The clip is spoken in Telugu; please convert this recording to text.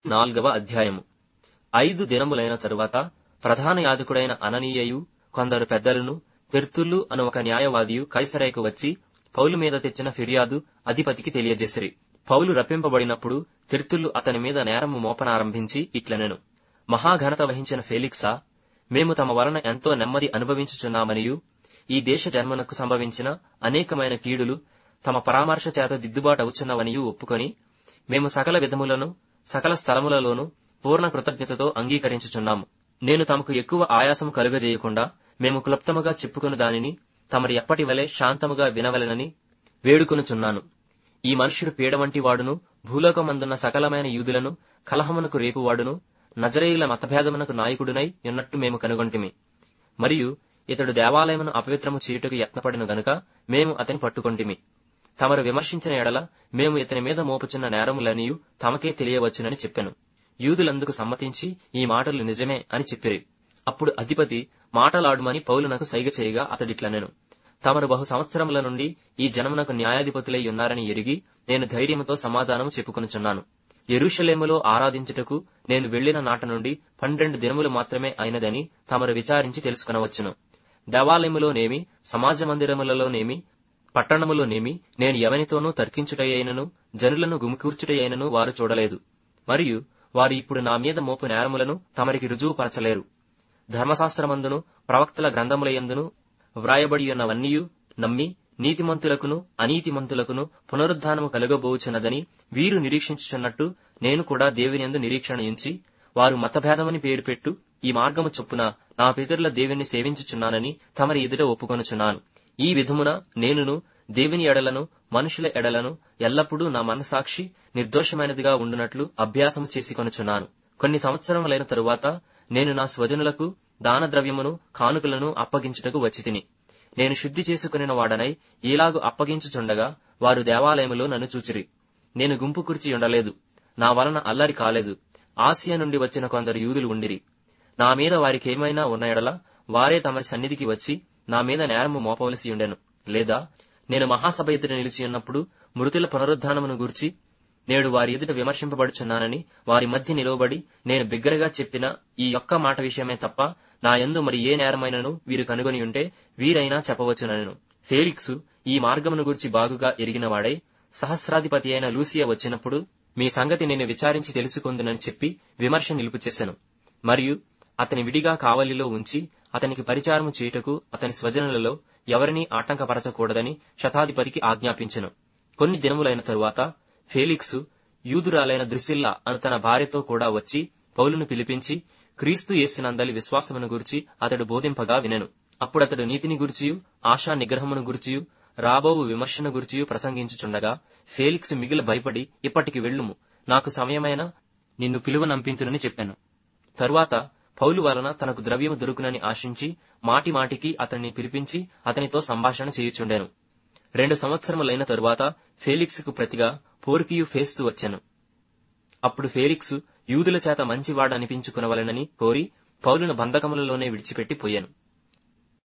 నాల్గవ అధ్యాయము ఐదు దినములైన తరువాత ప్రధాన యాజకుడైన అననీయయు కొందరు పెద్దలను తెర్తుల్లు అను ఒక న్యాయవాదియు కైసరేకు వచ్చి పౌలు మీద తెచ్చిన ఫిర్యాదు అధిపతికి తెలియజేసిరి పౌలు రప్పింపబడినప్పుడు తెర్తుల్లు అతని మీద నేరము మోపనారంభించి ఇట్లనెను మహాఘనత వహించిన ఫేలిక్సా మేము తమ వలన ఎంతో నెమ్మది అనుభవించుచున్నామనియు ఈ దేశ జన్మనకు సంభవించిన అనేకమైన కీడులు తమ పరామర్శ చేత దిద్దుబాటవుచున్నవనియు ఒప్పుకొని మేము సకల విధములను సకల స్థలములలోనూ పూర్ణ కృతజ్ఞతతో అంగీకరించుచున్నాము నేను తమకు ఎక్కువ ఆయాసం కలుగజేయకుండా మేము క్లుప్తముగా చెప్పుకుని దానిని తమరి ఎప్పటి వలె శాంతముగా వినవలెనని వేడుకొనుచున్నాను ఈ మనుష్యుడు పీడ వంటి వాడును భూలోకమందున్న సకలమైన యూదులను కలహమునకు రేపువాడును నజరేయుల మతభేదమునకు నాయకుడునై ఉన్నట్టు మేము కనుగొంటిమి మరియు ఇతడు దేవాలయమును అపవిత్రము చేయుటకు యత్నపడిన గనుక మేము అతని పట్టుకొంటిమి తమరు విమర్శించిన ఎడల మేము ఇతని మీద మోపుచున్న నేరములనియు తమకే తెలియవచ్చునని చెప్పెను యూదులందుకు సమ్మతించి ఈ మాటలు నిజమే అని చెప్పిరి అప్పుడు అధిపతి మాటలాడుమని పౌలునకు సైగ చేయగా అతడిట్లనెను తమరు బహు సంవత్సరముల నుండి ఈ జనమునకు న్యాయాధిపతులై ఉన్నారని ఎరిగి నేను ధైర్యముతో సమాధానము చెప్పుకొనుచున్నాను ఎరుషలేములో ఆరాధించుటకు నేను వెళ్లిన నాట నుండి పన్నెండు దినములు మాత్రమే అయినదని తమరు విచారించి తెలుసుకొనవచ్చును దేవాలయములోనేమి సమాజ మందిరములలోనేమి పట్టణములోనేమి నేను ఎవనితోనూ తర్కించుటయైనను జనులను గుమికూర్చుటయైనను వారు చూడలేదు మరియు వారు ఇప్పుడు నా మీద మోపు నేరములను తమరికి రుజువుపరచలేరు ధర్మశాస్త్రమందును ప్రవక్తల గ్రంథములయందును వ్రాయబడి ఉన్నవన్నీయు నమ్మి నీతిమంతులకును అనీతిమంతులకును పునరుద్ధానము కలుగబోచున్నదని వీరు నిరీక్షించుచున్నట్టు నేను కూడా దేవునియందు నిరీక్షణ ఉంచి వారు మతభేదమని పేరు పెట్టు ఈ మార్గము చొప్పున నా పితరుల దేవుని సేవించుచున్నానని తమరి ఎదుట ఒప్పుకొనుచున్నాను ఈ విధమున నేనును దేవుని ఎడలను మనుషుల ఎడలను ఎల్లప్పుడూ నా మనసాక్షి నిర్దోషమైనదిగా ఉండునట్లు అభ్యాసము చేసుకొనుచున్నాను కొన్ని సంవత్సరములైన తరువాత నేను నా స్వజనులకు దాన ద్రవ్యమును కానుకలను అప్పగించుటకు వచ్చి తిని నేను శుద్ధి చేసుకుని వాడనై ఈలాగు అప్పగించుచుండగా వారు దేవాలయములో నన్ను చూచిరి నేను గుంపు కుర్చి ఉండలేదు నా వలన అల్లరి కాలేదు ఆసియా నుండి వచ్చిన కొందరు యూదులు ఉండిరి నా మీద వారికేమైనా ఉన్న ఎడల వారే తమరి సన్నిధికి వచ్చి నా మీద నేరము మోపవలసి ఉండెను లేదా నేను మహాసభ ఎదుట నిలిచి ఉన్నప్పుడు మృతుల పునరుద్ధానమును గూర్చి నేడు వారి ఎదుట విమర్శింపబడుచున్నానని వారి మధ్య నిలవబడి నేను బిగ్గరగా చెప్పిన ఈ ఒక్క మాట విషయమే తప్ప నా యందు మరి ఏ నేరమైనను వీరు కనుగొని ఉంటే వీరైనా చెప్పవచ్చునను ఫేలిక్సు ఈ మార్గమును గురించి బాగుగా ఎరిగినవాడై సహస్రాధిపతి అయిన లూసియా వచ్చినప్పుడు మీ సంగతి నేను విచారించి తెలుసుకుందునని చెప్పి విమర్శ నిలుపు చేశాను మరియు అతని విడిగా కావలిలో ఉంచి అతనికి పరిచారము చేయుటకు అతని స్వజనులలో ఎవరినీ ఆటంకపరచకూడదని శతాధిపతికి ఆజ్ఞాపించెను కొన్ని దినములైన తరువాత ఫేలిక్సు యూదురాలైన దృసిల్లా అను తన భార్యతో కూడా వచ్చి పౌలును పిలిపించి క్రీస్తు యేసునందలి విశ్వాసమును గురించి అతడు బోధింపగా వినెను అప్పుడతడు నీతిని గురిచియు ఆశా నిగ్రహమును గురిచియు రాబోవు విమర్శను గురిచియు ప్రసంగించుచుండగా ఫేలిక్స్ మిగిలి భయపడి ఇప్పటికి వెళ్ళుము నాకు సమయమైన నిన్ను పిలువనంపించునని చెప్పాను తరువాత పౌలు వలన తనకు ద్రవ్యము దొరుకునని ఆశించి మాటి మాటికి అతన్ని పిలిపించి అతనితో సంభాషణ చేయుచుండెను రెండు సంవత్సరములైన తరువాత ఫేలిక్స్కు ప్రతిగా పోర్కియు ఫేస్తు వచ్చెను అప్పుడు ఫేలిక్సు యూదుల చేత మంచివాడనిపించుకునవలెనని కోరి పౌలును బంధకములలోనే విడిచిపెట్టి పోయాను